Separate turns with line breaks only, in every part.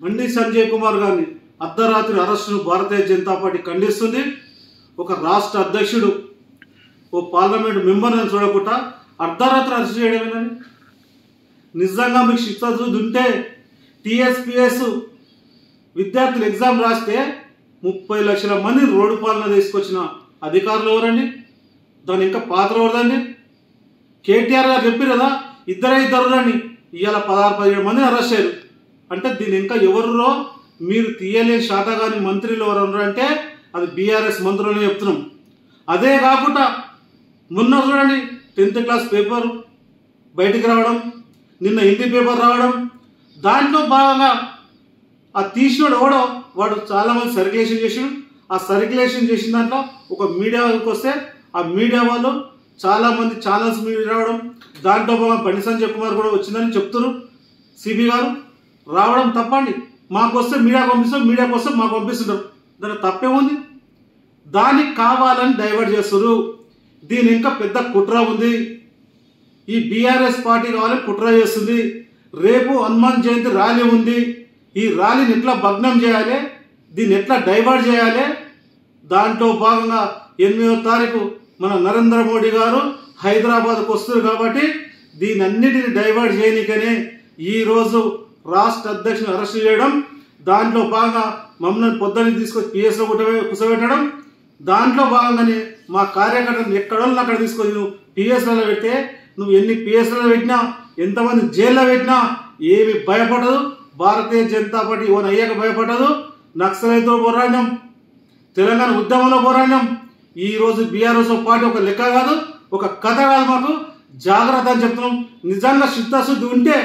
అండి సంజయ్ కుమార్ గారిని అర్ధరాత్రి అరెస్టును భారతీయ జనతా పార్టీ ఖండిస్తుంది ఒక రాష్ట్ర అధ్యక్షుడు ఓ పార్లమెంట్ మెంబర్ని చూడకుండా అర్ధరాత్రి అరెస్ట్ చేయడమేనని నిజంగా మీకు చిత్తశుద్ధి ఉంటే టీఎస్పిఎస్ విద్యార్థులు ఎగ్జామ్ రాస్తే ముప్పై లక్షల మంది రోడ్డు పాలన తీసుకొచ్చిన అధికారులు ఎవరండి దాని ఇంకా పాత్ర ఎవరిదండి కేటీఆర్ గారు చెప్పారు కదా ఇద్దరే ఇద్దరు రండి ఇవాళ పదహారు పదిహేడు మందిని అరెస్ట్ అయ్యారు అంటే దీని ఇంకా ఎవరురో మీరు తీయలేని శాతగాని మంత్రులు ఎవరు ఉన్నారు అంటే అది బీఆర్ఎస్ మంత్రులని చెప్తున్నాం అదే కాకుండా మొన్న చూడండి టెన్త్ క్లాస్ పేపర్ బయటికి రావడం నిన్న హిందీ పేపర్ రావడం దాంట్లో భాగంగా ఆ తీసినోడు ఎవడో వాడు చాలా మంది సర్క్యులేషన్ చేసాడు ఆ సర్క్యులేషన్ చేసిన దాంట్లో ఒక మీడియా వాళ్ళకి వస్తే ఆ మీడియా వాళ్ళు చాలా మంది ఛానల్స్ మీద రావడం దాంట్లో భాగంగా బండి సంజయ్ కుమార్ కూడా వచ్చిందని చెప్తున్నారు సిబి గారు రావడం తప్పండి మాకు వస్తే మీడియాకు పంపిస్తాం మీడియాకు వస్తే మాకు పంపిస్తుంటారు దానికి తప్పేముంది దానికి కావాలని డైవర్ట్ చేస్తారు దీని ఇంకా పెద్ద కుట్ర ఉంది ఈ బీఆర్ఎస్ పార్టీ కావాలని కుట్ర చేస్తుంది రేపు హనుమాన్ జయంతి ర్యాలీ ఉంది ఈ ర్యాలీని ఎట్లా భగ్నం చేయాలి దీన్ని ఎట్లా డైవర్ట్ చేయాలి దాంట్లో భాగంగా ఎనిమిదో తారీఖు మన నరేంద్ర మోడీ గారు హైదరాబాద్కు వస్తారు కాబట్టి దీని అన్నిటిని డైవర్ట్ చేయనికనే ఈరోజు రాష్ట్ర అధ్యక్షుని అరెస్ట్ చేయడం దాంట్లో భాగంగా మమ్మల్ని పొద్దున్న తీసుకొచ్చి పిఎస్లో కుసబెట్టడం దాంట్లో భాగంగానే మా కార్యకర్తలు ఎక్కడో అక్కడ తీసుకొని నువ్వు పిఎస్లలో పెడితే నువ్వు ఎన్ని పిఎస్లలో పెట్టినా ఎంతమంది జైల్లో పెట్టినా ఏమి భయపడదు భారతీయ జనతా పార్టీ ఓన్ అయ్యాక భయపడదు నక్సలైతో పోరాడినాం తెలంగాణ ఉద్యమంలో పోరాడినాం ఈ రోజు బీఆర్ఎస్ పార్టీ ఒక లెక్క కాదు ఒక కథ కాదు మాకు జాగ్రత్త అని చెప్తున్నాం నిజంగా చిత్తశుద్ధి ఉంటే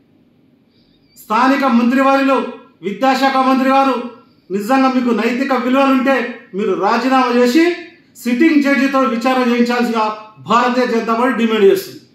స్థానిక మంత్రివారిలో విద్యాశాఖ మంత్రి గారు నిజంగా మీకు నైతిక విలువలు ఉంటే మీరు రాజీనామా చేసి సిట్టింగ్ జడ్జితో విచారణ చేయించాల్సిగా భారతీయ జనతా పార్టీ డిమాండ్ చేస్తుంది